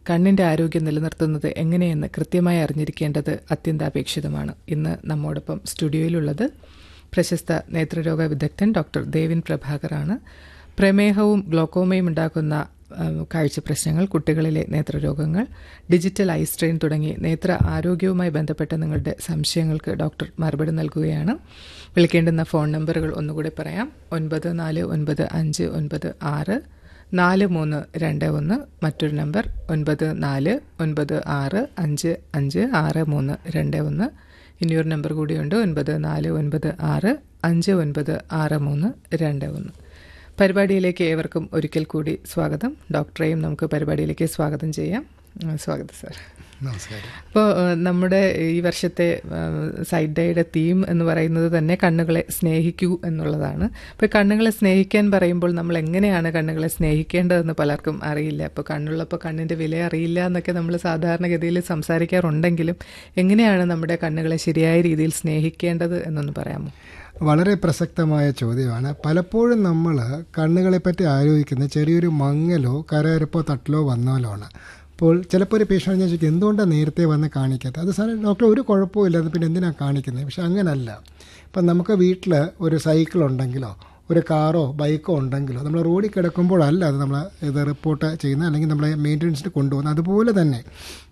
കണ്ണിന്റെ ആരോഗ്യം നിലനിർത്തുന്നത് എങ്ങനെയെന്ന് കൃത്യമായി അറിഞ്ഞിരിക്കേണ്ടത് അത്യന്താപേക്ഷിതമാണ് ഇന്ന് നമ്മോടൊപ്പം സ്റ്റുഡിയോയിലുള്ളത് പ്രശസ്ത നേത്രരോഗ വിദഗ്ധൻ ഡോക്ടർ ദേവിൻ പ്രഭാകറാണ് പ്രമേഹവും ഗ്ലോക്കോമയും ഉണ്ടാക്കുന്ന ആ, കാഴ്ച പ്രശ്നങ്ങൾ കുട്ടികളിലെ നേത്രരോഗങ്ങൾ ഡിജിറ്റൽ ഐ സ്ട്രെയിൻ തുടങ്ങി നേത്ര ആരോഗ്യവുമായി ബന്ധപ്പെട്ട നിങ്ങളുടെ സംശയങ്ങൾക്ക് ഡോക്ടർ മറുപടി നൽകുകയാണ് വിളിക്കേണ്ടുന്ന ഫോൺ നമ്പറുകൾ ഒന്നുകൂടി പറയാം ഒൻപത് നാല് ഒൻപത് അഞ്ച് ഒൻപത് ആറ് നാല് മൂന്ന് രണ്ട് ഒന്ന് മറ്റൊരു നമ്പർ ഒൻപത് നാല് ഒൻപത് ആറ് അഞ്ച് അഞ്ച് ആറ് മൂന്ന് രണ്ട് ഒന്ന് ഇനിയൊരു നമ്പർ കൂടിയുണ്ട് ഒൻപത് നാല് ഒൻപത് ആറ് അഞ്ച് ഒൻപത് ആറ് മൂന്ന് രണ്ട് ഒന്ന് പരിപാടിയിലേക്ക് ഏവർക്കും ഒരിക്കൽ കൂടി സ്വാഗതം ഡോക്ടറെയും നമുക്ക് പരിപാടിയിലേക്ക് സ്വാഗതം ചെയ്യാം ഉം, സ്വാഗതം സാർ നമസ്കാരം അപ്പോൾ നമ്മുടെ ഈ വർഷത്തെ സൈഡ് ഡേയുടെ തീം എന്ന് പറയുന്നത് തന്നെ കണ്ണുകളെ സ്നേഹിക്കൂ എന്നുള്ളതാണ് അപ്പോൾ കണ്ണുകളെ സ്നേഹിക്കാൻ പറയുമ്പോൾ നമ്മൾ എങ്ങനെയാണ് കണ്ണുകളെ സ്നേഹിക്കേണ്ടതെന്ന് പലർക്കും അറിയില്ല അപ്പോൾ കണ്ണുള്ളപ്പോൾ കണ്ണിൻ്റെ വില അറിയില്ല എന്നൊക്കെ നമ്മൾ സാധാരണഗതിയിൽ സംസാരിക്കാറുണ്ടെങ്കിലും എങ്ങനെയാണ് നമ്മുടെ കണ്ണുകളെ ശരിയായ രീതിയിൽ സ്നേഹിക്കേണ്ടത് എന്നൊന്ന് പറയാമോ വളരെ പ്രസക്തമായ ചോദ്യമാണ് പലപ്പോഴും നമ്മൾ കണ്ണുകളെ പറ്റി ആലോചിക്കുന്ന ചെറിയൊരു മങ്ങലോ കരയരപ്പോ തട്ടലോ വന്നാലോ ആണ് അപ്പോൾ ചിലപ്പോൾ ഒരു പേഷ്യൻ്റ് ഞാൻ ചോദിക്കും എന്തുകൊണ്ടാണ് നേരത്തെ വന്ന് കാണിക്കാത്തത് അത് സാറേ ഡോക്ടർ ഒരു കുഴപ്പവും ഇല്ല അത് പിന്നെ എന്തിനാണ് കാണിക്കുന്നത് പക്ഷെ അങ്ങനല്ല ഇപ്പം നമുക്ക് വീട്ടിൽ ഒരു സൈക്കിൾ ഉണ്ടെങ്കിലോ ഒരു കാറോ ബൈക്കോ ഉണ്ടെങ്കിലോ നമ്മൾ റോഡിൽ കിടക്കുമ്പോഴല്ല അത് നമ്മൾ ഇത് റിപ്പോർട്ട് ചെയ്യുന്നത് അല്ലെങ്കിൽ നമ്മളെ മെയിൻ്റനൻസിന് കൊണ്ടുപോകുന്നത് അതുപോലെ തന്നെ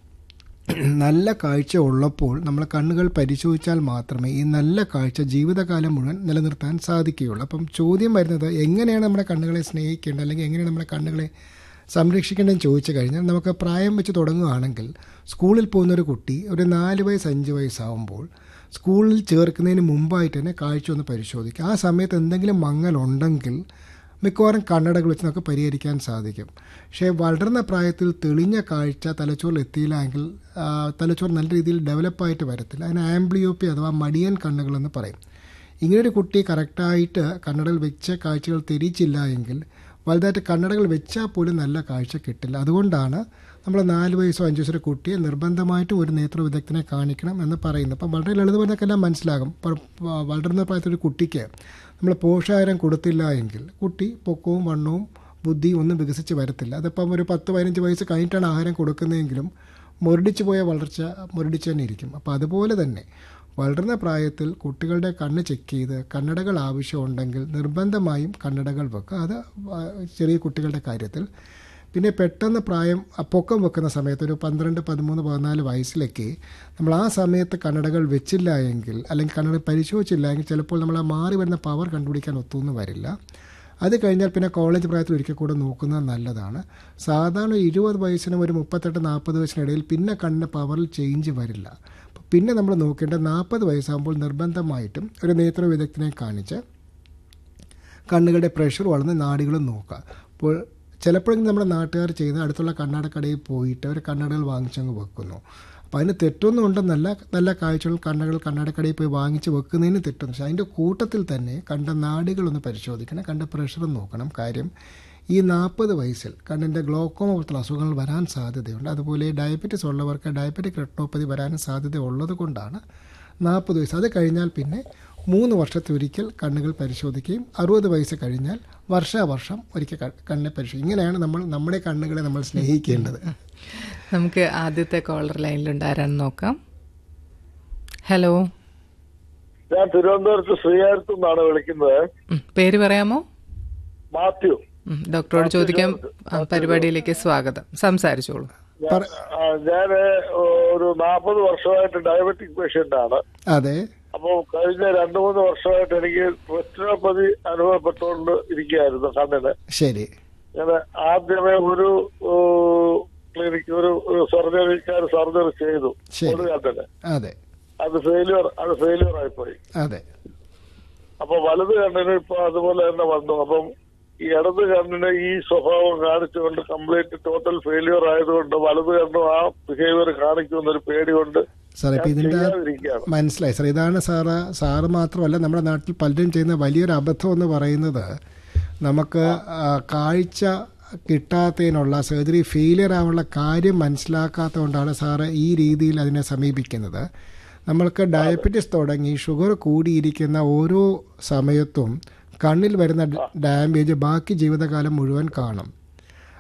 നല്ല കാഴ്ച ഉള്ളപ്പോൾ നമ്മൾ കണ്ണുകൾ പരിശോധിച്ചാൽ മാത്രമേ ഈ നല്ല കാഴ്ച ജീവിതകാലം മുഴുവൻ നിലനിർത്താൻ സാധിക്കുകയുള്ളൂ അപ്പം ചോദ്യം വരുന്നത് എങ്ങനെയാണ് നമ്മുടെ കണ്ണുകളെ സ്നേഹിക്കേണ്ടത് അല്ലെങ്കിൽ എങ്ങനെയാണ് നമ്മുടെ കണ്ണുകളെ സംരക്ഷിക്കേണ്ടതെന്ന് ചോദിച്ചു കഴിഞ്ഞാൽ നമുക്ക് പ്രായം വെച്ച് തുടങ്ങുകയാണെങ്കിൽ സ്കൂളിൽ പോകുന്ന ഒരു കുട്ടി ഒരു നാല് വയസ്സ് അഞ്ച് വയസ്സാവുമ്പോൾ സ്കൂളിൽ ചേർക്കുന്നതിന് മുമ്പായിട്ട് തന്നെ കാഴ്ച ഒന്ന് പരിശോധിക്കുക ആ സമയത്ത് എന്തെങ്കിലും മങ്ങലുണ്ടെങ്കിൽ മിക്കവാറും കണ്ണടകൾ വെച്ച് നമുക്ക് പരിഹരിക്കാൻ സാധിക്കും പക്ഷേ വളർന്ന പ്രായത്തിൽ തെളിഞ്ഞ കാഴ്ച തലച്ചോറിൽ എത്തിയില്ല എങ്കിൽ ആ, തലച്ചോറ് നല്ല രീതിയിൽ ഡെവലപ്പായിട്ട് വരത്തില്ല അതിന് ആംബ്ലിയോപ്പി അഥവാ മടിയൻ കണ്ണുകളെന്ന് പറയും ഇങ്ങനൊരു കുട്ടി കറക്റ്റായിട്ട് കണ്ണടകൾ വെച്ച കാഴ്ചകൾ തിരിച്ചില്ല എങ്കിൽ വലുതായിട്ട് കണ്ണടകൾ വെച്ചാൽ പോലും നല്ല കാഴ്ച കിട്ടില്ല അതുകൊണ്ടാണ് നമ്മൾ നാല് വയസ്സോ അഞ്ച് വയസ്സോ കുട്ടിയെ നിർബന്ധമായിട്ടും ഒരു നേത്ര വിദഗ്ധനെ കാണിക്കണം എന്ന് പറയുന്നത് അപ്പം വളരെ ലളിതമായിട്ടൊക്കെല്ലാം മനസ്സിലാകും ഇപ്പോൾ വളരുന്ന പ്രായത്തിൽ ഒരു കുട്ടിക്ക് നമ്മൾ പോഷകാഹാരം കൊടുത്തില്ല എങ്കിൽ കുട്ടി പൊക്കവും വണ്ണവും ബുദ്ധിയും ഒന്നും വികസിച്ച് വരത്തില്ല അതിപ്പം ഒരു പത്ത് പതിനഞ്ച് വയസ്സ് കഴിഞ്ഞിട്ടാണ് ആഹാരം കൊടുക്കുന്നതെങ്കിലും മുരടിച്ചു പോയ വളർച്ച മുരടിച്ച് തന്നെ ഇരിക്കും അപ്പോൾ അതുപോലെ തന്നെ വളർന്ന പ്രായത്തിൽ കുട്ടികളുടെ കണ്ണ് ചെക്ക് ചെയ്ത് കണ്ണടകൾ ആവശ്യമുണ്ടെങ്കിൽ നിർബന്ധമായും കണ്ണടകൾ വെക്കുക അത് ആ, ചെറിയ കുട്ടികളുടെ കാര്യത്തിൽ പിന്നെ പെട്ടെന്ന് പ്രായം ആ പൊക്കം വെക്കുന്ന സമയത്ത് ഒരു പന്ത്രണ്ട് പതിമൂന്ന് പതിനാല് വയസ്സിലൊക്കെ നമ്മൾ ആ സമയത്ത് കണ്ണടകൾ വെച്ചില്ല എങ്കിൽ അല്ലെങ്കിൽ കണ്ണട പരിശോധിച്ചില്ല എങ്കിൽ ചിലപ്പോൾ നമ്മൾ ആ മാറി വരുന്ന പവർ കണ്ടുപിടിക്കാൻ ഒത്തൊന്നും വരില്ല അത് കഴിഞ്ഞാൽ പിന്നെ കോളേജ് പ്രായത്തിൽ ഒരിക്കൽ കൂടെ നോക്കുന്നത് നല്ലതാണ് സാധാരണ ഒരു ഇരുപത് വയസ്സിനും ഒരു മുപ്പത്തെട്ട് നാൽപ്പത് വയസ്സിനിടയിൽ പിന്നെ കണ്ണിന് പവറിൽ ചേഞ്ച് വരില്ല അപ്പോൾ പിന്നെ നമ്മൾ നോക്കേണ്ടത് നാൽപ്പത് വയസ്സാകുമ്പോൾ നിർബന്ധമായിട്ടും ഒരു നേത്ര വിദഗ്ധനെ കാണിച്ച് കണ്ണുകളുടെ പ്രഷർ വളർന്ന് നാടികളും നോക്കുക അപ്പോൾ ചിലപ്പോഴെങ്കിലും നമ്മുടെ നാട്ടുകാർ ചെയ്യുന്ന അടുത്തുള്ള കണ്ണാടക്കടയിൽ പോയിട്ട് അവർ കണ്ണടകൾ വാങ്ങിച്ചങ്ങ് വെക്കുന്നു അപ്പോൾ അതിന് തെറ്റൊന്നും ഉണ്ടെന്നല്ല നല്ല കാഴ്ചകൾ കണ്ണുകൾ കണ്ണാടക്കടയിൽ പോയി വാങ്ങിച്ച് വെക്കുന്നതിന് തെറ്റൊന്നും പക്ഷേ അതിൻ്റെ കൂട്ടത്തിൽ തന്നെ കണ്ട നാടുകളൊന്ന് പരിശോധിക്കണം കണ്ട പ്രഷർ നോക്കണം കാര്യം ഈ നാൽപ്പത് വയസ്സിൽ കണ്ണിൻ്റെ ഗ്ലോക്കോമ പോലത്തുള്ള അസുഖങ്ങൾ വരാൻ സാധ്യതയുണ്ട് അതുപോലെ ഡയബറ്റിസ് ഉള്ളവർക്ക് ഡയബറ്റിക് റെട്ടോപ്പതി വരാനും സാധ്യത ഉള്ളത് കൊണ്ടാണ് നാൽപ്പത് വയസ്സ് അത് കഴിഞ്ഞാൽ പിന്നെ മൂന്ന് വർഷത്തിലൊരിക്കൽ കണ്ണുകൾ പരിശോധിക്കുകയും അറുപത് വയസ്സ് കഴിഞ്ഞാൽ വർഷാവർഷം ഒരിക്കൽ ക- കണ്ണിനെ പരിശോധിക്കും ഇങ്ങനെയാണ് നമ്മൾ നമ്മുടെ കണ്ണുകളെ നമ്മൾ സ്നേഹിക്കേണ്ടത് നമുക്ക് ആദ്യത്തെ കോളർ ലൈനിലുണ്ട് ആരാണെന്ന് നോക്കാം ഹലോ ഞാൻ തിരുവനന്തപുരത്ത് ശ്രീകാര്യത്തു നിന്നാണ് വിളിക്കുന്നത് ഉം, പേര് പറയാമോ മാത്യു ഉം, ഡോക്ടറോട് ചോദിക്കാൻ ആ, പരിപാടിയിലേക്ക് സ്വാഗതം സംസാരിച്ചോളൂ പറ- ഞാൻ ഒരു നാൽപ്പത് വർഷമായിട്ട് ഡയബറ്റിക് പേഷ്യന്റ് ആണ് അതെ അപ്പോൾ കഴിഞ്ഞ രണ്ടു മൂന്ന് വർഷമായിട്ട് എനിക്ക് റെറ്റിനോപ്പതി അനുഭവപ്പെട്ടുകൊണ്ട് ഇരിക്കുകയായിരുന്നു കണ്ണിന് ശരി ഞാൻ ആദ്യമേ ഒരു ക്ലിനിക്ക് ഒരു സർജറിക്കാർ സർജറി ചെയ്തു ശരി. ഒരു കണ്ണിന് അതെ അത് ഫെയിലിയർ അത് ഫെയിലിയർ ആയിപ്പോയി അതെ അപ്പൊ വലത് കണ്ണിന് ഇപ്പൊ അതുപോലെ തന്നെ വന്നു അപ്പം ഈ ഇടത് കണ്ണിന് ഈ സ്വഭാവം കാണിച്ചുകൊണ്ട് കംപ്ലീറ്റ് ടോട്ടൽ ഫെയിലിയർ ആയതുകൊണ്ട് വലത് കണ്ണും ആ ബിഹേവിയർ കാണിക്കുമെന്നൊരു പേടി കൊണ്ട് സാർ ഇപ്പം ഇതിൻ്റെ ചെയ്യാതിരിക്കുകയാണ് മനസ്സിലായി സാർ ഇതാണ് സാറ് സാറ് മാത്രമല്ല നമ്മുടെ നാട്ടിൽ പലരും ചെയ്യുന്ന വലിയൊരു അബദ്ധം എന്ന് പറയുന്നത് നമുക്ക് ആ, കാഴ്ച കിട്ടാത്തതിനുള്ള സർജറി ഫെയിലിയർ ആവാനുള്ള കാര്യം മനസ്സിലാക്കാത്തതുകൊണ്ടാണ് സാറ് ഈ രീതിയിൽ അതിനെ സമീപിക്കുന്നത് നമ്മൾക്ക് ഡയബറ്റിസ് തുടങ്ങി ഷുഗർ കൂടിയിരിക്കുന്ന ഓരോ സമയത്തും കണ്ണിൽ വരുന്ന ഡാമേജ് ബാക്കി ജീവിതകാലം മുഴുവൻ കാണും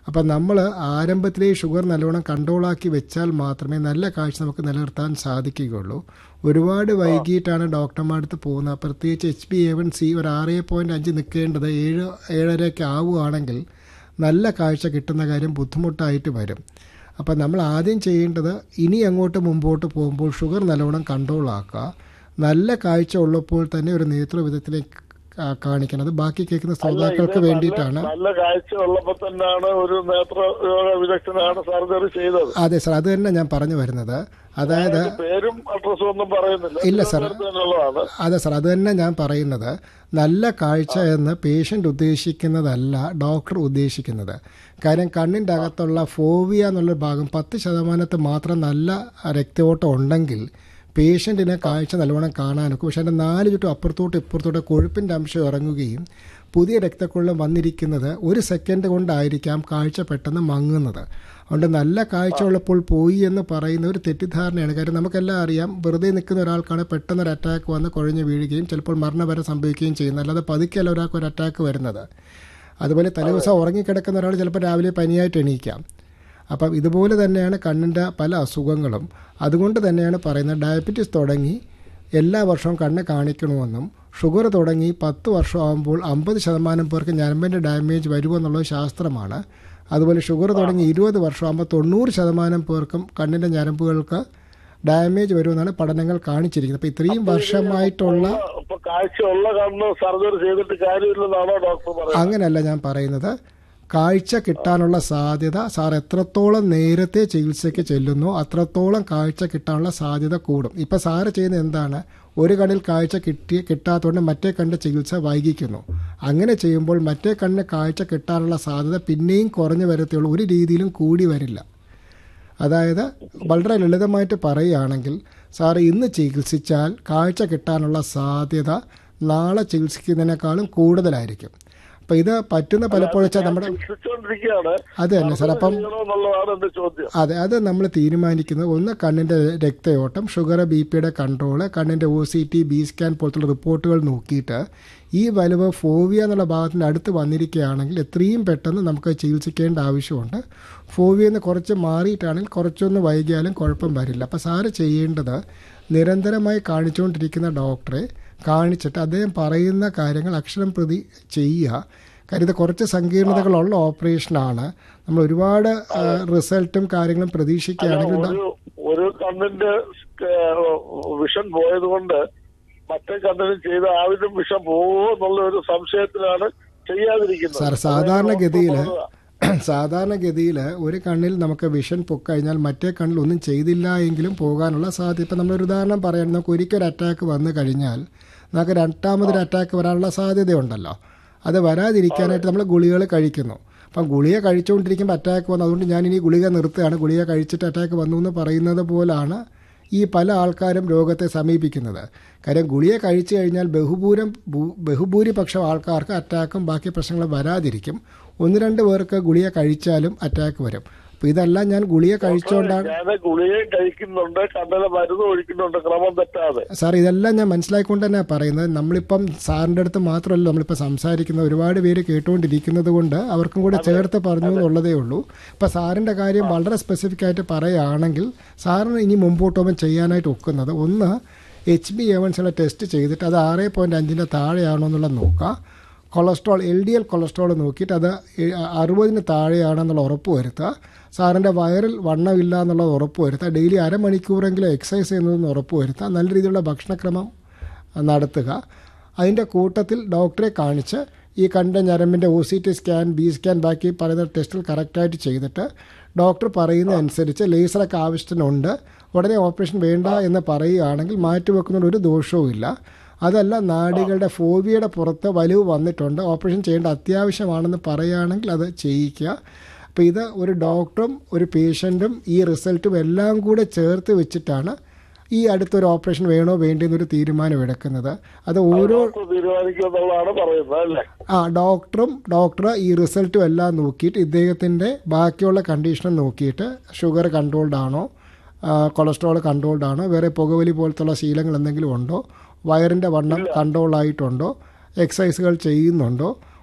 അപ്പം നമ്മൾ ആരംഭത്തിലേ ഷുഗർ നല്ലോണം കൺട്രോളാക്കി വെച്ചാൽ മാത്രമേ നല്ല കാഴ്ച നമുക്ക് നിലനിർത്താൻ സാധിക്കുകയുള്ളൂ ഒരുപാട് വൈകിട്ടാണ് ഡോക്ടർമാരുടെ അടുത്ത് പോകുന്നത് പ്രത്യേകിച്ച് H B A one C ഒരു ആറ് പോയിൻറ്റ് അഞ്ച് നിൽക്കേണ്ടത് ഏഴ് ഏഴരയൊക്കെ ആവുകയാണെങ്കിൽ നല്ല കാഴ്ച കിട്ടുന്ന കാര്യം ബുദ്ധിമുട്ടായിട്ട് വരും അപ്പം നമ്മൾ ആദ്യം ചെയ്യേണ്ടത് ഇനി അങ്ങോട്ട് മുമ്പോട്ട് പോകുമ്പോൾ ഷുഗർ നല്ലോണം കൺട്രോൾ ആക്കുക നല്ല കാഴ്ച ഉള്ളപ്പോൾ തന്നെ ഒരു നേതൃവിധത്തിലേക്ക് കാ- കാണിക്കണം അത് ബാക്കി കേൾക്കുന്ന ശ്രോതാക്കൾക്ക് വേണ്ടിയിട്ടാണ് നല്ല കാഴ്ച ഉള്ളപ്പോ തന്നെയാണ് ഒരു നേത്ര രോഗ വിദഗ്ധനാണ് സർജറി ചെയ്തത് അതെ സാർ അത് തന്നെ ഞാൻ പറഞ്ഞു വരുന്നത് അതായത് പേരും അഡ്രസ്സും ഒന്നും പറയുന്നില്ല ഇല്ല സാർ. തിരുവനന്തപുരത്ത് തന്നെയുള്ളതാണ് അതെ സാർ അത് തന്നെ ഞാൻ പറയുന്നത് നല്ല കാഴ്ച എന്ന് പേഷ്യൻ്റ് ഉദ്ദേശിക്കുന്നതല്ല ഡോക്ടർ ഉദ്ദേശിക്കുന്നത് കാര്യം കണ്ണിൻ്റെ അകത്തുള്ള ഫോവിയ എന്നുള്ള ഭാഗം പത്ത് ശതമാനത്ത് മാത്രം നല്ല രക്തയോട്ടം ഉണ്ടെങ്കിൽ പേഷ്യൻറ്റിനെ കാഴ്ച നല്ലവണ്ണം കാണാനൊക്കെ പക്ഷേ അതിൻ്റെ നാല് ചുറ്റും അപ്പുറത്തോട്ട് ഇപ്പുറത്തോട്ട് കൊഴുപ്പിൻ്റെ അംശം ഇറങ്ങുകയും പുതിയ രക്തക്കൊള്ളം വന്നിരിക്കുന്നത് ഒരു സെക്കൻഡ് കൊണ്ടായിരിക്കാം കാഴ്ച പെട്ടെന്ന് മങ്ങുന്നത് അതുകൊണ്ട് നല്ല കാഴ്ച ഉള്ളപ്പോൾ പോയി എന്ന് പറയുന്ന ഒരു തെറ്റിദ്ധാരണയാണ് കാര്യം നമുക്കെല്ലാം അറിയാം വെറുതെ നിൽക്കുന്ന ഒരാൾക്കാണ് പെട്ടെന്ന് ഒരു അറ്റാക്ക് വന്ന് കുഴഞ്ഞു വീഴുകയും ചിലപ്പോൾ മരണം വരെ സംഭവിക്കുകയും ചെയ്യുന്നത് അല്ലാതെ പതുക്കെയല്ല ഒരാൾക്ക് ഒരു അറ്റാക്ക് വരുന്നത് അതുപോലെ തലേദിവസം ഉറങ്ങിക്കിടക്കുന്ന ഒരാൾ ചിലപ്പോൾ രാവിലെ പനിയായിട്ട് എണീക്കാം അപ്പം ഇതുപോലെ തന്നെയാണ് കണ്ണിൻ്റെ പല അസുഖങ്ങളും അതുകൊണ്ട് തന്നെയാണ് പറയുന്നത് ഡയബറ്റീസ് തുടങ്ങി എല്ലാ വർഷവും കണ്ണ് കാണിക്കണമെന്നും ഷുഗർ തുടങ്ങി പത്ത് വർഷമാകുമ്പോൾ അമ്പത് ശതമാനം പേർക്ക് ഞരമ്പിൻ്റെ ഡാമേജ് വരുമെന്നുള്ളത് ശാസ്ത്രമാണ് അതുപോലെ ഷുഗർ തുടങ്ങി ഇരുപത് വർഷമാകുമ്പോൾ തൊണ്ണൂറ് ശതമാനം പേർക്കും കണ്ണിൻ്റെ ഞരമ്പുകൾക്ക് ഡാമേജ് വരുമെന്നാണ് പഠനങ്ങൾ കാണിച്ചിരിക്കുന്നത് അപ്പോൾ ഇത്രയും വർഷമായിട്ടുള്ള ഇപ്പൊ കാഴ്ചയുള്ള കണ്ണ് സർജറി ചെയ്തിട്ട് കാര്യമില്ലെന്നാണോ ഡോക്ടർ പറയുന്നത് അങ്ങനെയല്ല ഞാൻ പറയുന്നത് കാഴ്ച കിട്ടാനുള്ള സാധ്യത സാർ എത്രത്തോളം നേരത്തെ ചികിത്സയ്ക്ക് ചെല്ലുന്നോ അത്രത്തോളം കാഴ്ച കിട്ടാനുള്ള സാധ്യത കൂടും ഇപ്പം സാറ് ചെയ്യുന്നത് എന്താണ് ഒരു കണ്ണിൽ കാഴ്ച കിട്ടി കിട്ടാത്തതുകൊണ്ട് മറ്റേ കണ്ണിൻ്റെ ചികിത്സ വൈകിക്കുന്നു അങ്ങനെ ചെയ്യുമ്പോൾ മറ്റേ കണ്ണിന് കാഴ്ച കിട്ടാനുള്ള സാധ്യത പിന്നെയും കുറഞ്ഞു വരത്തുള്ളൂ ഒരു രീതിയിലും കൂടി വരില്ല അതായത് വളരെ ലളിതമായിട്ട് പറയുകയാണെങ്കിൽ സാറ് ഇന്ന് ചികിത്സിച്ചാൽ കാഴ്ച കിട്ടാനുള്ള സാധ്യത നാളെ ചികിത്സിക്കുന്നതിനേക്കാളും കൂടുതലായിരിക്കും അപ്പം ഇത് പറ്റുന്ന പലപ്പോഴും വെച്ചാൽ നമ്മുടെ ചികിത്സിച്ചുകൊണ്ടിരിക്കുകയാണ് അത് തന്നെ സാർ അപ്പം ചെയ്യണമെന്നുള്ളതാണ് എന്റെ ചോദ്യം അതെ അത് നമ്മൾ തീരുമാനിക്കുന്നത് ഒന്ന് കണ്ണിൻ്റെ രക്തയോട്ടം ഷുഗർ ബി പിയുടെ കൺട്രോള് കണ്ണിൻ്റെ O C T B scan പോലത്തുള്ള റിപ്പോർട്ടുകൾ നോക്കിയിട്ട് ഈ വലിവ് ഫോവിയ എന്നുള്ള ഭാഗത്തിൻ്റെ അടുത്ത് വന്നിരിക്കുകയാണെങ്കിൽ എത്രയും പെട്ടെന്ന് നമുക്ക് ചികിത്സിക്കേണ്ട ആവശ്യമുണ്ട് ഫോവിയ എന്ന് കുറച്ച് മാറിയിട്ടാണെങ്കിൽ കുറച്ചൊന്ന് വൈകിയാലും കുഴപ്പം വരില്ല അപ്പോൾ സാറ് ചെയ്യേണ്ടത് നിരന്തരമായി കാണിച്ചുകൊണ്ടിരിക്കുന്ന ഡോക്ടറെ കാണിച്ചിട്ട് അദ്ദേഹം പറയുന്ന കാര്യങ്ങൾ അക്ഷരം പ്രതി ചെയ്യുക കാര്യം ഇത് കുറച്ച് സങ്കീർണതകളുള്ള ഓപ്പറേഷനാണ് നമ്മൾ ഒരുപാട് ആ, റിസൾട്ടും കാര്യങ്ങളും പ്രതീക്ഷിക്കുകയാണെങ്കിൽ ഡോ- ഒരു ഒരു കണ്ണിന്റെ വിഷൻ പോയത് കൊണ്ട് മറ്റേ കണ്ണിന് ചെയ്ത ആവശ്യം വിഷം പോകുമോ എന്നുള്ള ഒരു സംശയത്തിലാണ് ചെയ്യാതിരിക്കുന്നത് സാർ സാധാരണഗതിയിൽ സാധാരണഗതിയിൽ ഒരു കണ്ണിൽ നമുക്ക് വിഷൻ പൊക്കഴിഞ്ഞാൽ മറ്റേ കണ്ണിൽ ഒന്നും ചെയ്തില്ല എങ്കിലും പോകാനുള്ള സാധ്യത ഇപ്പം നമ്മളൊരു ഉദാഹരണം പറയാൻ നമുക്ക് ഒരിക്കൽ അറ്റാക്ക് വന്നു കഴിഞ്ഞാൽ നമുക്ക് രണ്ടാമതൊരു അറ്റാക്ക് വരാനുള്ള സാധ്യതയുണ്ടല്ലോ അത് വരാതിരിക്കാനായിട്ട് നമ്മൾ ഗുളികകൾ കഴിക്കുന്നു അപ്പം ഗുളിക കഴിച്ചുകൊണ്ടിരിക്കുമ്പോൾ അറ്റാക്ക് വന്നു അതുകൊണ്ട് ഞാൻ ഇനി ഗുളിക നിർത്തുകയാണ് ഗുളിക കഴിച്ചിട്ട് അറ്റാക്ക് വന്നു എന്ന് പറയുന്നത് പോലാണ് ഈ പല ആൾക്കാരും രോഗത്തെ സമീപിക്കുന്നത് കാര്യം ഗുളിക കഴിച്ചു കഴിഞ്ഞാൽ ബഹുഭൂരം ഭൂ- ബഹുഭൂരിപക്ഷം ആൾക്കാർക്ക് അറ്റാക്കും ബാക്കി പ്രശ്നങ്ങളും വരാതിരിക്കും ഒന്ന് രണ്ട് പേർക്ക് ഗുളിക കഴിച്ചാലും അറ്റാക്ക് വരും അപ്പോൾ ഇതെല്ലാം ഞാൻ ഗുളിക കഴിച്ചുകൊണ്ടാണ് ഞാൻ ഗുളികയും കഴിക്കുന്നുണ്ട് കണ്ണിലെ മരുന്ന് ഒഴിക്കുന്നുണ്ട് ക്രമം തെറ്റാതെ സാർ ഇതെല്ലാം ഞാൻ മനസ്സിലാക്കിക്കൊണ്ട് തന്നെ പറയുന്നത് നമ്മളിപ്പം സാറിൻ്റെ അടുത്ത് മാത്രമല്ല നമ്മളിപ്പോൾ സംസാരിക്കുന്ന ഒരുപാട് പേര് കേട്ടുകൊണ്ടിരിക്കുന്നത് കൊണ്ട് അവർക്കും കൂടെ ചേർത്ത് പറഞ്ഞു എന്നുള്ളതേ ഉള്ളൂ ഇപ്പം സാറിൻ്റെ കാര്യം വളരെ സ്പെസിഫിക് ആയിട്ട് പറയുകയാണെങ്കിൽ സാറിന് ഇനി മുമ്പോട്ട് പോകുമ്പോൾ ചെയ്യാനായിട്ട് ഒക്കുന്നത് ഒന്ന് എച്ച് ബി എവൻസിലെ ടെസ്റ്റ് ചെയ്തിട്ട് അത് ആറ് പോയിൻറ്റ് അഞ്ചിൻ്റെ താഴെയാണോ എന്നുള്ളത് നോക്കുക cholesterol L D L cholesterol നോക്കിയിട്ട് അത് എ- അറുപതിന് താഴെയാണെന്നുള്ള ഉറപ്പ് വരുത്തുക സാറിൻ്റെ വയറിൽ വണ്ണമില്ല എന്നുള്ളത് ഉറപ്പ് വരുത്തുക ഡെയിലി അരമണിക്കൂറെങ്കിലും എക്സസൈസ് ചെയ്യുന്നതെന്ന് ഉറപ്പ് വരുത്തുക നല്ല രീതിയിലുള്ള ഭക്ഷണക്രമം നടത്തുക അതിൻ്റെ കൂട്ടത്തിൽ ഡോക്ടറെ കാണിച്ച് ഈ കണ്ട ഞരമ്പിൻ്റെ O C T scan B scan ബാക്കി പറയുന്ന ടെസ്റ്റിൽ കറക്റ്റായിട്ട് ചെയ്തിട്ട് ഡോക്ടർ പറയുന്ന അനുസരിച്ച് ലേസറൊക്കെ ആവശ്യത്തിനുണ്ട് ഉടനെ ഓപ്പറേഷൻ വേണ്ട എന്ന് പറയുകയാണെങ്കിൽ മാറ്റിവെക്കുന്നതിന് ഒരു ദോഷവും ഇല്ല അതല്ല നാടികളുടെ ഫോബിയയുടെ പുറത്ത് വലിവ് വന്നിട്ടുണ്ട് ഓപ്പറേഷൻ ചെയ്യേണ്ട അത്യാവശ്യമാണെന്ന് പറയുകയാണെങ്കിൽ അത് ചെയ്യിക്കുക അപ്പോൾ ഇത് ഒരു ഡോക്ടറും ഒരു പേഷ്യൻറ്റും ഈ റിസൾട്ടും എല്ലാം കൂടെ ചേർത്ത് വെച്ചിട്ടാണ് ഈ അടുത്തൊരു ഓപ്പറേഷൻ വേണോ വേണ്ടെന്നൊരു തീരുമാനം എടുക്കുന്നത് അത് ഓരോ ഡോക്ടർ തീരുമാനിക്കുമെന്നുള്ളതാണ് പറയുന്നത് അല്ലേ ആ ഡോക്ടറും ഡോക്ടർ ഈ റിസൾട്ടും എല്ലാം നോക്കിയിട്ട് ഇദ്ദേഹത്തിൻ്റെ ബാക്കിയുള്ള കണ്ടീഷനും നോക്കിയിട്ട് ഷുഗർ കൺട്രോൾഡ് ആണോ കൊളസ്ട്രോൾ കൺട്രോൾഡ് ആണോ വേറെ പുകവലി പോലത്തുള്ള ശീലങ്ങൾ എന്തെങ്കിലും ഉണ്ടോ വയറിൻ്റെ വണ്ണം കൺട്രോൾ ആയിട്ടുണ്ടോ എക്സസൈസുകൾ ചെയ്യുന്നുണ്ടോ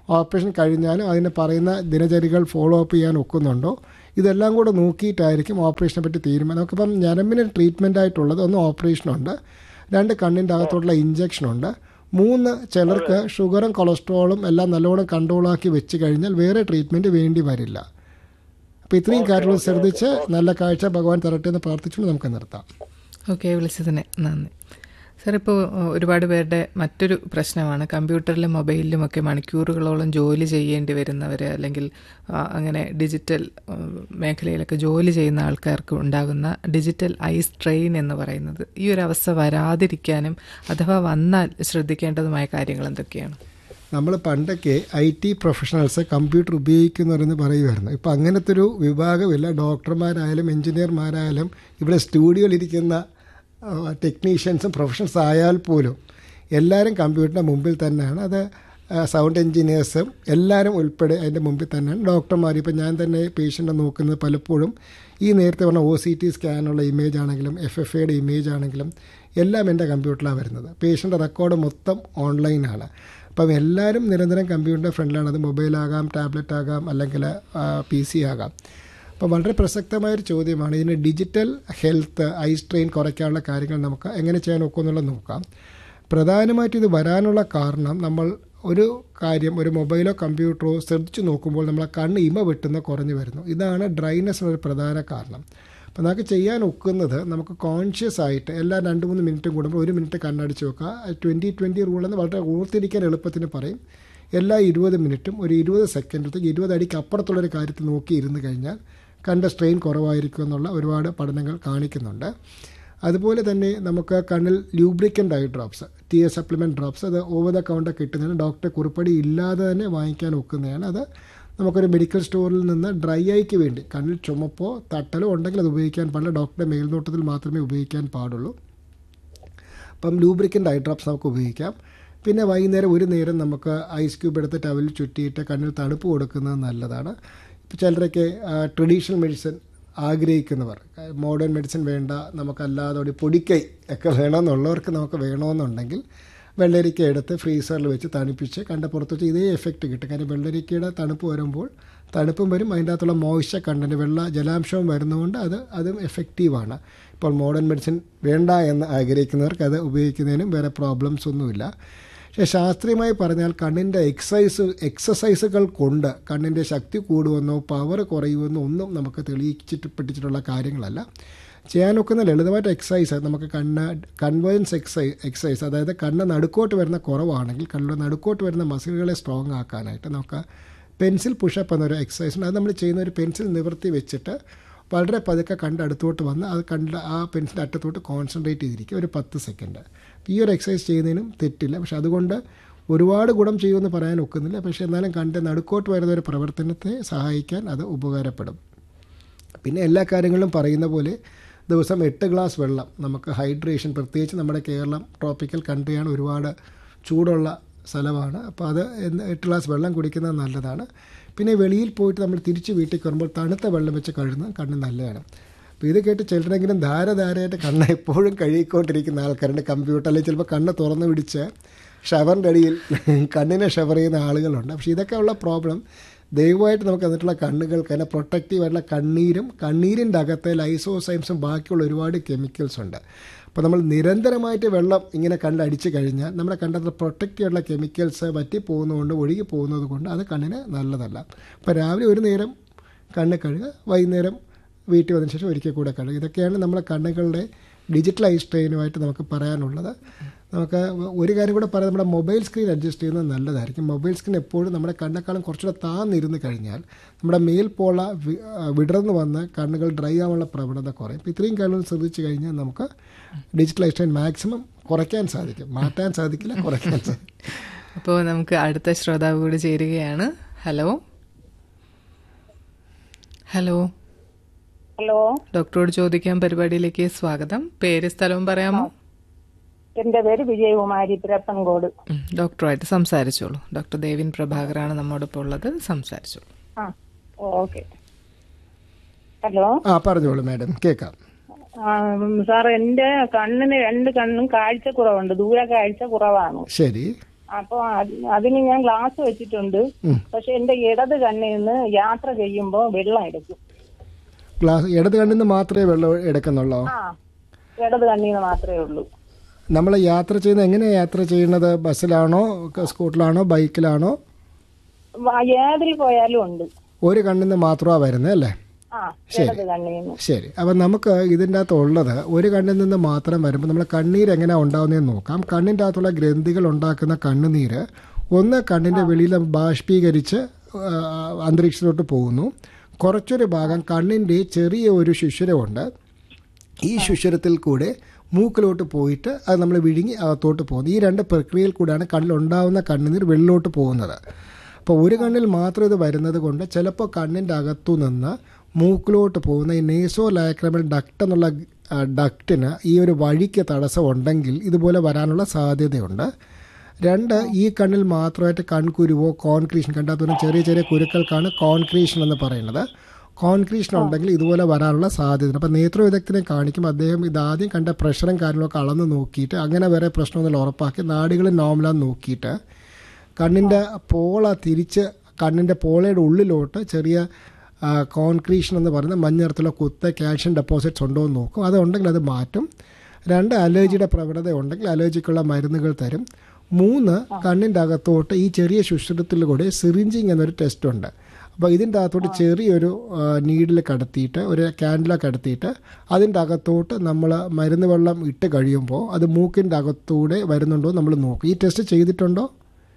ഓപ്പറേഷൻ കഴിഞ്ഞാലും അതിന് പറയുന്ന ദിനചര്യകൾ ഫോളോ അപ്പ് ചെയ്യാൻ ഒക്കുന്നുണ്ടോ ഇതെല്ലാം കൂടെ നോക്കിയിട്ടായിരിക്കും ഓപ്പറേഷനെ പറ്റി തീരുമാനം നമുക്കിപ്പം ഞരമ്പിന് ട്രീറ്റ്മെൻ്റ് ആയിട്ടുള്ളത് ഒന്ന് ഓപ്പറേഷനുണ്ട് രണ്ട് കണ്ണിൻ്റെ അകത്തോട്ടുള്ള ഇഞ്ചക്ഷനുണ്ട് മൂന്ന് ചിലർക്ക് ഷുഗറും കൊളസ്ട്രോളും എല്ലാം നല്ലോണം കൺട്രോളാക്കി വെച്ച് കഴിഞ്ഞാൽ വേറെ ട്രീറ്റ്മെൻറ്റ് വേണ്ടി വരില്ല അപ്പോൾ ഇത്രയും കാര്യങ്ങൾ ശ്രദ്ധിച്ച് നല്ല കാഴ്ച ഭഗവാൻ തരട്ടെ എന്ന് പ്രാർത്ഥിച്ചുകൊണ്ട് നമുക്ക് നിർത്താം ഓക്കെ വിളിച്ചതിന് നന്ദി സാർ ഇപ്പോൾ ഒരുപാട് പേരുടെ മറ്റൊരു പ്രശ്നമാണ് കമ്പ്യൂട്ടറിലും മൊബൈലിലും ഒക്കെ മണിക്കൂറുകളോളം ജോലി ചെയ്യേണ്ടി വരുന്നവർ അല്ലെങ്കിൽ ആ, അങ്ങനെ ഡിജിറ്റൽ ആ, മേഖലയിലൊക്കെ ജോലി ചെയ്യുന്ന ആൾക്കാർക്ക് ഉണ്ടാകുന്ന ഡിജിറ്റൽ ഐ സ്ട്രെയിൻ എന്ന് പറയുന്നത് ഈ ഒരു അവസ്ഥ വരാതിരിക്കാനും അഥവാ വന്നാൽ ശ്രദ്ധിക്കേണ്ടതുമായ കാര്യങ്ങൾ എന്തൊക്കെയാണ് നമ്മൾ പണ്ടൊക്കെ ഐ ടി പ്രൊഫഷണൽസ് കമ്പ്യൂട്ടർ ഉപയോഗിക്കുന്നവരെന്ന് പറയുമായിരുന്നു ഇപ്പം അങ്ങനത്തെ ഒരു വിഭാഗമില്ല ഡോക്ടർമാരായാലും എഞ്ചിനീയർമാരായാലും ഇവിടെ സ്റ്റുഡിയോയിലിരിക്കുന്ന ടെക്നീഷ്യൻസും പ്രൊഫഷണൽസ് ആയാൽ പോലും എല്ലാവരും കമ്പ്യൂട്ടറിൻ്റെ മുമ്പിൽ തന്നെയാണ് അത് സൗണ്ട് എഞ്ചിനീയേഴ്സും എല്ലാവരും ഉൾപ്പെടെ അതിൻ്റെ മുമ്പിൽ തന്നെയാണ് ഡോക്ടർമാർ ഇപ്പം ഞാൻ തന്നെ പേഷ്യൻ്റെ നോക്കുന്നത് പലപ്പോഴും ഈ നേരത്തെ പറഞ്ഞ ഒ സി ടി സ്കാനുള്ള ഇമേജ് ആണെങ്കിലും എഫ് എഫ് എയുടെ ഇമേജ് ആണെങ്കിലും എല്ലാം എൻ്റെ കമ്പ്യൂട്ടറിലാണ് വരുന്നത് പേഷ്യൻ്റെ റെക്കോർഡ് മൊത്തം ഓൺലൈനാണ് അപ്പം എല്ലാവരും നിരന്തരം കമ്പ്യൂട്ടറിൻ്റെ ഫ്രണ്ടിലാണ് അത് മൊബൈലാകാം ടാബ്ലറ്റ് ആകാം അല്ലെങ്കിൽ പി സി ആകാം അപ്പം വളരെ പ്രസക്തമായൊരു ചോദ്യമാണ് ഇതിന് ഡിജിറ്റൽ ഹെൽത്ത് ഐ സ്ട്രെയിൻ കുറയ്ക്കാനുള്ള കാര്യങ്ങൾ നമുക്ക് എങ്ങനെ ചെയ്യാൻ ഒക്കുമെന്നുള്ളത് നോക്കാം പ്രധാനമായിട്ടും ഇത് വരാനുള്ള കാരണം നമ്മൾ ഒരു കാര്യം ഒരു മൊബൈലോ കമ്പ്യൂട്ടറോ ശ്രദ്ധിച്ചു നോക്കുമ്പോൾ നമ്മളെ കണ്ണ് ഇമ വെട്ടുന്ന കുറഞ്ഞു വരുന്നു ഇതാണ് ഡ്രൈനെസ്സിന് ഒരു പ്രധാന കാരണം അപ്പോൾ നമുക്ക് ചെയ്യാൻ ഒക്കുന്നത് നമുക്ക് കോൺഷ്യസ് ആയിട്ട് എല്ലാ രണ്ട് മൂന്ന് മിനിറ്റും കൂടുമ്പോൾ ഒരു മിനിറ്റ് കണ്ണടിച്ച് വെക്കുക ട്വൻറ്റി ട്വൻറ്റി റൂൾ എന്ന് വളരെ ഓർത്തിരിക്കാൻ എളുപ്പത്തിന് പറയും എല്ലാ ഇരുപത് മിനിറ്റും ഒരു ഇരുപത് സെക്കൻഡത്തേക്ക് ഇരുപത് അടിക്ക് അപ്പുറത്തുള്ളൊരു കാര്യത്തിൽ നോക്കി ഇരുന്ന് കഴിഞ്ഞാൽ കണ്ട സ്ട്രെയിൻ കുറവായിരിക്കും എന്നുള്ള ഒരുപാട് പഠനങ്ങൾ കാണിക്കുന്നുണ്ട് അതുപോലെ തന്നെ നമുക്ക് കണ്ണിൽ lubricant eye drops T A supplement drops അത് ഓവർ ദ കൗണ്ടർ കിട്ടുന്നതിന് ഡോക്ടറെ കുറിപ്പടി ഇല്ലാതെ തന്നെ വാങ്ങിക്കാൻ ഒക്കുന്നതാണ് അത് നമുക്കൊരു മെഡിക്കൽ സ്റ്റോറിൽ നിന്ന് ഡ്രൈ ഐക്ക് വേണ്ടി കണ്ണിൽ ചുമപ്പോ തട്ടലോ ഉണ്ടെങ്കിൽ അത് ഉപയോഗിക്കാൻ പാടില്ല ഡോക്ടറുടെ മേൽനോട്ടത്തിൽ മാത്രമേ ഉപയോഗിക്കാൻ പാടുള്ളൂ അപ്പം ലൂബ്രിക്കൻ്റ് ഐ ഡ്രോപ്സ് നമുക്ക് ഉപയോഗിക്കാം പിന്നെ വൈകുന്നേരം ഒരു നേരം നമുക്ക് ഐസ് ക്യൂബ് എടുത്ത് ടവലിൽ ചുറ്റിയിട്ട് കണ്ണിൽ തണുപ്പ് കൊടുക്കുന്നത് നല്ലതാണ് ഇപ്പോൾ ചിലരൊക്കെ ട്രഡീഷണൽ മെഡിസിൻ ആഗ്രഹിക്കുന്നവർ മോഡേൺ മെഡിസിൻ വേണ്ട നമുക്കല്ലാതെ ഒരു പൊടിക്കൈ ഒക്കെ വേണമെന്നുള്ളവർക്ക് നമുക്ക് വേണമെന്നുണ്ടെങ്കിൽ വെള്ളരിക്ക എടുത്ത് ഫ്രീസറിൽ വെച്ച് തണുപ്പിച്ച് കണ്ട പുറത്ത് വെച്ച് ഇതേ എഫക്റ്റ് കിട്ടും കാരണം വെള്ളരിക്കയുടെ തണുപ്പ് വരുമ്പോൾ തണുപ്പും വരും അതിൻ്റെ അകത്തുള്ള മോയ്സ്ചർ കണ്ടൻറ്റ് വെള്ള ജലാംശവും വരുന്നതുകൊണ്ട് അത് അതും എഫക്റ്റീവാണ് ഇപ്പോൾ മോഡേൺ മെഡിസിൻ വേണ്ട എന്ന് ആഗ്രഹിക്കുന്നവർക്ക് അത് ഉപയോഗിക്കുന്നതിനും വേറെ പ്രോബ്ലംസ് ഒന്നുമില്ല പക്ഷേ ശാസ്ത്രീയമായി പറഞ്ഞാൽ കണ്ണിൻ്റെ എക്സസൈസ് എക്സസൈസുകൾ കൊണ്ട് കണ്ണിൻ്റെ ശക്തി കൂടുമെന്നോ പവർ കുറയുമെന്നോ ഒന്നും നമുക്ക് തെളിയിച്ചിട്ട് പിടിച്ചിട്ടുള്ള കാര്യങ്ങളല്ല ചെയ്യാനൊക്കുന്ന ലളിതമായിട്ട് എക്സസൈസ് നമുക്ക് കണ്ണ് കൺവേഴ്സ് എക്സൈസ് എക്സസൈസ് അതായത് കണ്ണ് നടുക്കോട്ട് വരുന്ന കുറവാണെങ്കിൽ കണ്ണിൻ്റെ നടുക്കോട്ട് വരുന്ന മസിലുകളെ സ്ട്രോങ് ആക്കാനായിട്ട് നമുക്ക് പെൻസിൽ പുഷപ്പ് എന്നൊരു എക്സസൈസ് ഉണ്ട് അത് നമ്മൾ ചെയ്യുന്ന ഒരു പെൻസിൽ നിവർത്തി വെച്ചിട്ട് വളരെ പതുക്കെ കണ്ട് അടുത്തോട്ട് വന്ന് അത് കണ്ട് ആ പെൻസിൻ്റെ അറ്റത്തോട്ട് കോൺസെൻട്രേറ്റ് ചെയ്തിരിക്കും ഒരു പത്ത് സെക്കൻഡ് ഈ ഒരു എക്സസൈസ് ചെയ്യുന്നതിനും തെറ്റില്ല പക്ഷെ അതുകൊണ്ട് ഒരുപാട് ഗുണം ചെയ്യുമെന്ന് പറയാൻ ഒക്കുന്നില്ല പക്ഷെ എന്നാലും കണ്ട് നടുക്കോട്ട് വരുന്ന ഒരു പ്രവർത്തനത്തെ സഹായിക്കാൻ അത് ഉപകാരപ്പെടും പിന്നെ എല്ലാ കാര്യങ്ങളും പറയുന്ന പോലെ ദിവസം എട്ട് ഗ്ലാസ് വെള്ളം നമുക്ക് ഹൈഡ്രേഷൻ പ്രത്യേകിച്ച് നമ്മുടെ കേരളം ട്രോപ്പിക്കൽ കൺട്രിയാണ് ഒരുപാട് ചൂടുള്ള സ്ഥലമാണ് അപ്പോൾ അത് എട്ട് ഗ്ലാസ് വെള്ളം കുടിക്കുന്നത് നല്ലതാണ് പിന്നെ വെളിയിൽ പോയിട്ട് നമ്മൾ തിരിച്ച് വീട്ടിൽ വരുമ്പോൾ തണുത്ത വെള്ളം വെച്ച് കഴുകുന്നത് കണ്ണ് നല്ലതാണ് അപ്പോൾ ഇത് കേട്ട് ചിലരെങ്കിലും ധാരധാരയായിട്ട് കണ്ണ് എപ്പോഴും കഴുകിക്കൊണ്ടിരിക്കുന്ന ആൾക്കാരുണ്ട് കമ്പ്യൂട്ടർ അല്ലെങ്കിൽ ചിലപ്പോൾ കണ്ണ് തുറന്നു പിടിച്ച് ഷവറിൻ്റെ അടിയിൽ കണ്ണിനെ ഷവർ ചെയ്യുന്ന ആളുകളുണ്ട് പക്ഷേ ഇതൊക്കെ ഉള്ള പ്രോബ്ലം ദയവായിട്ട് നമുക്ക് എന്നിട്ടുള്ള കണ്ണുകൾക്ക് അതിനെ പ്രൊട്ടക്റ്റീവ് ആയിട്ടുള്ള കണ്ണീരും കണ്ണീരിൻ്റെ അകത്തെ ലൈസോസൈംസും ബാക്കിയുള്ള ഒരുപാട് കെമിക്കൽസ് ഉണ്ട് അപ്പോൾ നമ്മൾ നിരന്തരമായിട്ട് വെള്ളം ഇങ്ങനെ കണ്ടടിച്ച് കഴിഞ്ഞാൽ നമ്മുടെ കണ്ടത് പ്രൊട്ടക്റ്റ് ചെയ്യാനുള്ള കെമിക്കൽസ് വറ്റി പോകുന്നതുകൊണ്ട് ഒഴുകി പോകുന്നത് കൊണ്ട് അത് കണ്ണിന് നല്ലതല്ല അപ്പോൾ രാവിലെ ഒരു നേരം കണ്ണ് കഴുകുക വൈകുന്നേരം വീട്ടിൽ വന്നതിന് ശേഷം ഒരിക്കൽ കൂടെ കഴുകുക ഇതൊക്കെയാണ് നമ്മുടെ കണ്ണുകളുടെ ഡിജിറ്റൽ ഐ സ്ട്രെയിനുമായിട്ട് നമുക്ക് പറയാനുള്ളത് നമുക്ക് ഒരു കാര്യം കൂടെ പറയാം നമ്മുടെ മൊബൈൽ സ്ക്രീൻ അഡ്ജസ്റ്റ് ചെയ്യുന്നത് നല്ലതായിരിക്കും മൊബൈൽ സ്ക്രീൻ എപ്പോഴും നമ്മുടെ കണ്ണെക്കാളും കുറച്ചുകൂടെ താന്നിരുന്ന് കഴിഞ്ഞാൽ നമ്മുടെ മേൽപോള വിടർന്ന് വന്ന് കണ്ണുകൾ ഡ്രൈ ആവാനുള്ള പ്രവണത കുറയും അപ്പോൾ ഇത്രയും കാര്യങ്ങൾ ശ്രദ്ധിച്ചു കഴിഞ്ഞാൽ നമുക്ക് ഡിജിറ്റൽ ഐ സ്ട്രെയിൻ മാക്സിമം കുറയ്ക്കാൻ സാധിക്കും മാറ്റാൻ സാധിക്കില്ല കുറയ്ക്കാൻ സാധിക്കും അപ്പോൾ നമുക്ക് അടുത്ത ശ്രോതാവ് കൂടി ചേരുകയാണ് ഹലോ ഹലോ ഹലോ ഡോക്ടറോട് ചോദിക്കാൻ പരിപാടിയിലേക്ക് സ്വാഗതം പേര് സ്ഥലവും പറയാമോ എന്റെ പേര് വിജയകുമാരി പിരപ്പൻകോട് ഉം, ഡോക്ടറുമായിട്ട് സംസാരിച്ചോളൂ ഡോക്ടർ ദേവിൻ പ്രഭാകറാണ് നമ്മോടൊപ്പം ഉള്ളത് സംസാരിച്ചോളൂ ആ ഓക്കെ ഹലോ ആ പറഞ്ഞോളൂ മാഡം കേൾക്കാം ആ, സാർ എന്റെ കണ്ണിന് രണ്ട് കണ്ണും കാഴ്ച കുറവുണ്ട് ദൂരെ കാഴ്ച കുറവാണ് ശരി അപ്പൊ അത് അതിന് ഞാൻ ഗ്ലാസ് വെച്ചിട്ടുണ്ട് പക്ഷെ എന്റെ ഇടത് കണ്ണിൽ നിന്ന് യാത്ര ചെയ്യുമ്പോ വെള്ളം എടുക്കും ഗ്ലാസ് ഇടത് കണ്ണിൽ നിന്ന് മാത്രമേ വെള്ളം എടുക്കുന്നുള്ളൂ ആ ഇടത് കണ്ണിൽ നിന്ന് മാത്രമേ ഉള്ളൂ നമ്മൾ യാത്ര ചെയ്യുന്നത് എങ്ങനെയാണ് യാത്ര ചെയ്യുന്നത് ബസ്സിലാണോ ക- സ്കൂട്ടറിലാണോ ബൈക്കിലാണോ വ- ഏതിൽ പോയാലും ഉണ്ട് ഒരു കണ്ണിൽ നിന്ന് മാത്രമാണ് വരുന്നത് അല്ലേ ആ ഇടത് കണ്ണിൽ നിന്ന് ശരി അപ്പം നമുക്ക് ഇതിൻ്റെ അകത്ത് ഉള്ളത് ഒരു കണ്ണിൽ നിന്ന് മാത്രം വരുമ്പോൾ നമ്മൾ കണ്ണീര് എങ്ങനെയാണ് ഉണ്ടാകുന്നതെന്ന് നോക്കാം കണ്ണിൻ്റെ അകത്തുള്ള ഗ്രന്ഥികൾ ഉണ്ടാക്കുന്ന കണ്ണുനീര് ഒന്ന് കണ്ണിൻ്റെ വെളിയിൽ ബാഷ്പീകരിച്ച് ആ, അന്തരീക്ഷത്തിലോട്ട് പോകുന്നു കുറച്ചൊരു ഭാഗം കണ്ണിൻ്റെ ചെറിയ ഒരു ശുശ്രമുണ്ട് ഈ ശുശ്രത്തിൽ കൂടെ മൂക്കിലോട്ട് പോയിട്ട് അത് നമ്മൾ വിഴുങ്ങി അകത്തോട്ട് പോകുന്നു ഈ രണ്ട് പ്രക്രിയയിൽ കൂടെയാണ് കണ്ണിലുണ്ടാവുന്ന കണ്ണുനീർ വെള്ളിലോട്ട് പോകുന്നത് അപ്പോൾ ഒരു കണ്ണിൽ മാത്രം ഇത് വരുന്നത് കൊണ്ട് ചിലപ്പോൾ കണ്ണിൻ്റെ അകത്തു നിന്ന് മൂക്കിലോട്ട് പോകുന്ന ഈ നേസോ ലാക്രമൽ ഡക്റ്റ് എന്നുള്ള ആ, ഡക്റ്റിന് ഈ ഒരു വഴിക്ക് തടസ്സം ഉണ്ടെങ്കിൽ ഇതുപോലെ വരാനുള്ള സാധ്യതയുണ്ട് രണ്ട് ഈ കണ്ണിൽ മാത്രമായിട്ട് കൺകുരുവോ കോൺക്രീഷൻ കണ്ടാത്ത ചെറിയ ചെറിയ കുരുക്കൾക്കാണ് കോൺക്രീഷൻ എന്ന് പറയുന്നത് കോൺക്രീഷൻ ഉണ്ടെങ്കിൽ ഇതുപോലെ വരാനുള്ള സാധ്യതയുണ്ട് അപ്പോൾ നേത്രവിദഗ്ധനെ കാണിക്കുമ്പോൾ അദ്ദേഹം ഇതാദ്യം കണ്ട പ്രഷറും കാര്യങ്ങളൊക്കെ അളന്ന് നോക്കിയിട്ട് അങ്ങനെ വേറെ പ്രശ്നമൊന്നുമില്ല ഉറപ്പാക്കി നാടുകൾ നോർമലാന്ന് നോക്കിയിട്ട് കണ്ണിൻ്റെ പോള തിരിച്ച് കണ്ണിൻ്റെ പോളയുടെ ഉള്ളിലോട്ട് ചെറിയ ആ, കോൺക്രീഷൻ എന്ന് പറയുന്ന മഞ്ഞ നിറത്തിലുള്ള കുത്ത കാൽഷ്യം ഡെപ്പോസിറ്റ്സ് ഉണ്ടോ എന്ന് നോക്കും അതുണ്ടെങ്കിൽ അത് മാറ്റും രണ്ട് അലർജിയുടെ പ്രവണത ഉണ്ടെങ്കിൽ അലർജിക്കുള്ള മരുന്നുകൾ തരും മൂന്ന് കണ്ണിൻ്റെ അകത്തോട്ട് ഈ ചെറിയ ശുശ്രൂഷത്തിലൂടെ സിറിഞ്ചിങ് എന്നൊരു ടെസ്റ്റ് ഉണ്ട് അപ്പോൾ ഇതിൻ്റെ അകത്തോട്ട് ചെറിയൊരു നീഡിൽ കടത്തിയിട്ട് ഒരു ക്യാൻഡില കടത്തിയിട്ട് അതിൻ്റെ അകത്തോട്ട് നമ്മൾ മരുന്ന് വെള്ളം ഇട്ട് കഴിയുമ്പോൾ അത് മൂക്കിൻ്റെ അകത്തൂടെ വരുന്നുണ്ടോ നമ്മൾ നോക്കും ഈ ടെസ്റ്റ് ചെയ്തിട്ടുണ്ടോ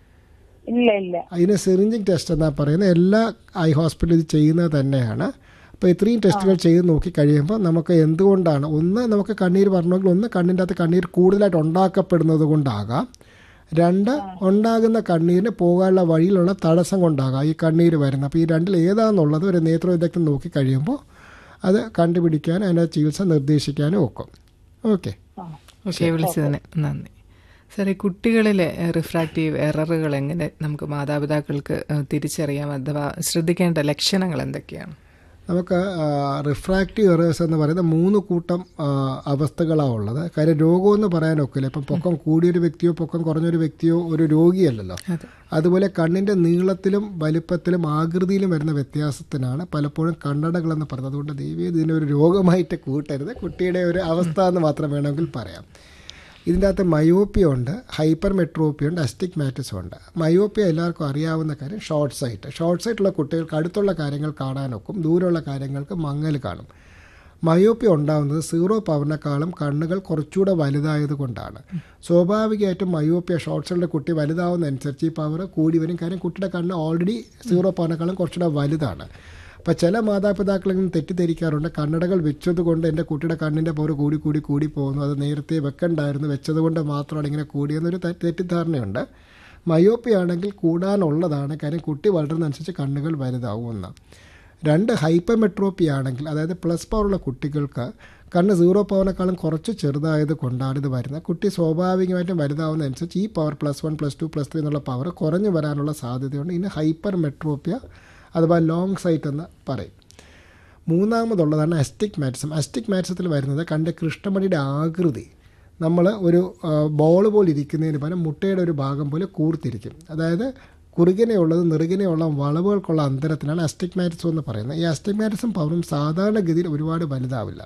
ഇല്ല ഇല്ല അതിന് സിറിഞ്ചിങ് ടെസ്റ്റ് എന്നാ പറയുന്നത് എല്ലാ ഐ ഹോസ്പിറ്റലിൽ ഇത് ചെയ്യുന്നത് തന്നെയാണ് അപ്പോൾ ഇത്രയും ടെസ്റ്റുകൾ ചെയ്ത് നോക്കി കഴിയുമ്പോൾ നമുക്ക് എന്തുകൊണ്ടാണ് ഒന്ന് നമുക്ക് കണ്ണീർ പറഞ്ഞെങ്കിൽ ഒന്ന് കണ്ണിൻ്റെ അകത്ത് കണ്ണീർ കൂടുതലായിട്ട് ഉണ്ടാക്കപ്പെടുന്നത് കൊണ്ടാകാം രണ്ട് ഉണ്ടാകുന്ന കണ്ണീരിന് പോകാനുള്ള വഴിയിലുള്ള തടസ്സം കൊണ്ടാകാം ഈ കണ്ണീര് വരുന്നത് അപ്പോൾ ഈ രണ്ടിൽ ഏതാണെന്നുള്ളത് ഒരു നേത്രവിദഗ്ധൻ നോക്കി കഴിയുമ്പോൾ അത് കണ്ടുപിടിക്കാനും അതിൻ്റെ ചികിത്സ നിർദ്ദേശിക്കാനും ഒക്കും ഓക്കെ ഓക്കെ വിളിച്ചതിന് നന്ദി സാറേ കുട്ടികളിലെ റിഫ്രാക്റ്റീവ് എററുകൾ എങ്ങനെ നമുക്ക് മാതാപിതാക്കൾക്ക് ഏഹ്, തിരിച്ചറിയാം അഥവാ ശ്രദ്ധിക്കേണ്ട ലക്ഷണങ്ങൾ എന്തൊക്കെയാണ് നമുക്ക് റിഫ്രാക്റ്റീവ് എറേഴ്സ് എന്ന് പറയുന്ന മൂന്ന് കൂട്ടം ആ, അവസ്ഥകളാണ് ഉള്ളത് കാര്യം രോഗമെന്ന് പറയാനൊക്കില്ല ഇപ്പം പൊക്കം കൂടിയൊരു വ്യക്തിയോ പൊക്കം കുറഞ്ഞൊരു വ്യക്തിയോ ഒരു രോഗിയല്ലല്ലോ അതുപോലെ കണ്ണിൻ്റെ നീളത്തിലും വലിപ്പത്തിലും ആകൃതിയിലും വരുന്ന വ്യത്യാസത്തിനാണ് പലപ്പോഴും കണ്ണടകളെന്ന് പറയുന്നത് അതുകൊണ്ട് ദൈവം ഇതിനെ ഒരു രോഗമായിട്ട് കൂട്ടരുത് കുട്ടിയുടെ ഒരു അവസ്ഥ എന്ന് മാത്രം വേണമെങ്കിൽ പറയാം ഇതിൻ്റെ അകത്ത് മയോപ്പിയ ഉണ്ട് ഹൈപ്പർ മെട്രോപ്പിയ ഉണ്ട് അസ്റ്റിഗ്മാറ്റിസം ഉണ്ട് മയോപ്പിയ എല്ലാവർക്കും അറിയാവുന്ന കാര്യം ഷോർട്ട് സൈറ്റ് ഷോർട്ട് സൈറ്റുള്ള കുട്ടികൾക്ക് അടുത്തുള്ള കാര്യങ്ങൾ കാണാനൊക്കും ദൂരമുള്ള കാര്യങ്ങൾക്ക് മങ്ങൽ കാണും മയോപ്പിയ ഉണ്ടാകുന്നത് സീറോ പവറിനേക്കാളും കണ്ണുകൾ കുറച്ചുകൂടെ വലുതായത് കൊണ്ടാണ് സ്വാഭാവികമായിട്ടും മയോപ്പിയ ഷോർട്ട് സൈഡിലെ കുട്ടി വലുതാവുന്നതനുസരിച്ച് ഈ പവർ കൂടി വരും കാര്യം കുട്ടിയുടെ കണ്ണ് ഓൾറെഡി സീറോ പവറിനേക്കാളും കുറച്ചുകൂടെ വലുതാണ് അപ്പോൾ ചില മാതാപിതാക്കളിൽ നിന്ന് തെറ്റിദ്ധരിക്കാറുണ്ട് കണ്ണടകൾ വെച്ചതുകൊണ്ട് എൻ്റെ കുട്ടിയുടെ കണ്ണിൻ്റെ പവർ കൂടി കൂടി കൂടി പോകുന്നു അത് നേരത്തെ വെക്കണ്ടായിരുന്നു വെച്ചതുകൊണ്ട് മാത്രമാണ് ഇങ്ങനെ കൂടിയെന്നൊരു തെ- തെറ്റിദ്ധാരണയുണ്ട് മയോപ്പി ആണെങ്കിൽ കൂടാനുള്ളതാണ് കാര്യം കുട്ടി വളരുന്നതനുസരിച്ച് കണ്ണുകൾ വലുതാവുമെന്ന് രണ്ട് ഹൈപ്പർമെട്രോപ്പി ആണെങ്കിൽ അതായത് പ്ലസ് പവറുള്ള കുട്ടികൾക്ക് കണ്ണ് സീറോ പവറിനേക്കാളും കുറച്ച് ചെറുതായത് കൊണ്ടാണ് ഇത് വരുന്നത് കുട്ടി സ്വാഭാവികമായിട്ടും വലുതാവുന്നതനുസരിച്ച് ഈ power plus one plus two plus three എന്നുള്ള പവർ കുറഞ്ഞു വരാനുള്ള സാധ്യതയുണ്ട് ഇനി ഹൈപ്പർ മെട്രോപ്പിയ അഥവാ ലോങ് സൈറ്റ് എന്ന് പറയും മൂന്നാമതുള്ളതാണ് അസ്റ്റിക് മാറ്റിസം അസ്റ്റിക് മാറ്റിസത്തിൽ വരുന്നത് കണ്ട കൃഷ്ണമണിയുടെ ആകൃതി നമ്മൾ ഒരു ബോൾ പോലെ ഇരിക്കുന്നതിന് പകരം മുട്ടയുടെ ഒരു ഭാഗം പോലെ കൂർത്തിരിക്കും അതായത് കുറുകിനെയുള്ളത് നെറുകിനെയുള്ള വളവുകൾക്കുള്ള അന്തരത്തിനാണ് അസ്റ്റിഗ്മാറ്റിസം എന്ന് പറയുന്നത് ഈ അസ്റ്റിഗ്മാറ്റിസം പവറും സാധാരണഗതിയിൽ ഒരുപാട് വലുതാവില്ല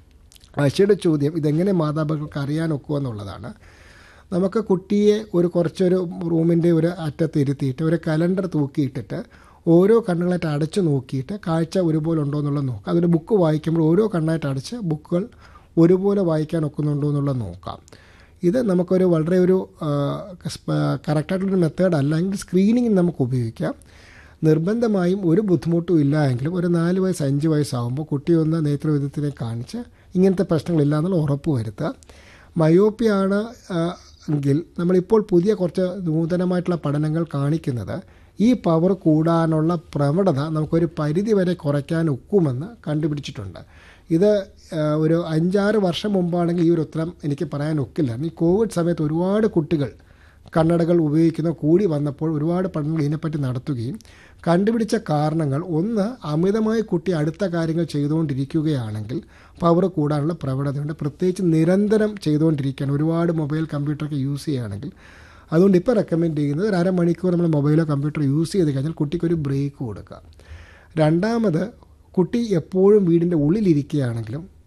അശയുടെ ചോദ്യം ഇതെങ്ങനെ മാതാപിതാക്കൾക്ക് അറിയാൻ ഒക്കുമെന്നുള്ളതാണ് നമുക്ക് കുട്ടിയെ ഒരു കുറച്ചൊരു റൂമിൻ്റെ ഒരു അറ്റത്ത് ഇരുത്തിയിട്ട് ഒരു കലണ്ടർ തൂക്കിയിട്ടിട്ട് ഓരോ കണ്ണുകളായിട്ട് അടച്ചു നോക്കിയിട്ട് കാഴ്ച ഒരുപോലെ ഉണ്ടോ എന്നുള്ളത് നോക്കാം അതൊരു ബുക്ക് വായിക്കുമ്പോൾ ഓരോ കണ്ണായിട്ട് അടച്ച് ബുക്കുകൾ ഒരുപോലെ വായിക്കാൻ ഒക്കുന്നുണ്ടോ എന്നുള്ളത് നോക്കാം ഇത് നമുക്കൊരു വളരെ ഒരു കറക്റ്റായിട്ടുള്ളൊരു മെത്തേഡ് അല്ലെങ്കിൽ സ്ക്രീനിങ് നമുക്ക് ഉപയോഗിക്കാം നിർബന്ധമായും ഒരു ബുദ്ധിമുട്ടും ഇല്ല എങ്കിലും ഒരു നാല് വയസ്സ് അഞ്ച് വയസ്സാകുമ്പോൾ കുട്ടി ഒന്ന് നേത്രവിധത്തിനെ കാണിച്ച് ഇങ്ങനത്തെ പ്രശ്നങ്ങളില്ല എന്നുള്ള ഉറപ്പ് വരുത്തുക മയോപ്പിയാണ് ആ, എങ്കിൽ നമ്മളിപ്പോൾ പുതിയ കുറച്ച് നൂതനമായിട്ടുള്ള പഠനങ്ങൾ കാണിക്കുന്നത് ഈ പവർ കൂടാനുള്ള പ്രവണത നമുക്കൊരു പരിധി വരെ കുറയ്ക്കാൻ ഒക്കുമെന്ന് കണ്ടുപിടിച്ചിട്ടുണ്ട് ഇത് ആ, ഒരു അഞ്ചാറ് വർഷം മുമ്പാണെങ്കിൽ ഈ ഒരു ഉത്തരം എനിക്ക് പറയാൻ ഒക്കില്ല ഈ കോവിഡ് സമയത്ത് ഒരുപാട് കുട്ടികൾ കണ്ണടകൾ ഉപയോഗിക്കുന്ന കൂടി വന്നപ്പോൾ ഒരുപാട് പഠനങ്ങൾ ഇതിനെപ്പറ്റി നടത്തുകയും കണ്ടുപിടിച്ച കാരണങ്ങൾ ഒന്ന് അമിതമായി കുട്ടി അടുത്ത കാര്യങ്ങൾ ചെയ്തുകൊണ്ടിരിക്കുകയാണെങ്കിൽ പവർ കൂടാനുള്ള പ്രവണതയുണ്ട് പ്രത്യേകിച്ച് നിരന്തരം ചെയ്തുകൊണ്ടിരിക്കുകയാണ് ഒരുപാട് മൊബൈൽ കമ്പ്യൂട്ടറൊക്കെ യൂസ് ചെയ്യുകയാണെങ്കിൽ അതുകൊണ്ട് ഇപ്പോൾ റെക്കമെൻഡ് ചെയ്യുന്നത് ഒരു അരമണിക്കൂർ നമ്മൾ മൊബൈലോ കമ്പ്യൂട്ടറോ യൂസ് ചെയ്ത് കഴിഞ്ഞാൽ കുട്ടിക്കൊരു ബ്രേക്ക് കൊടുക്കുക രണ്ടാമത് കുട്ടി എപ്പോഴും വീടിൻ്റെ ഉള്ളിലിരിക്കുകയാണെങ്കിലും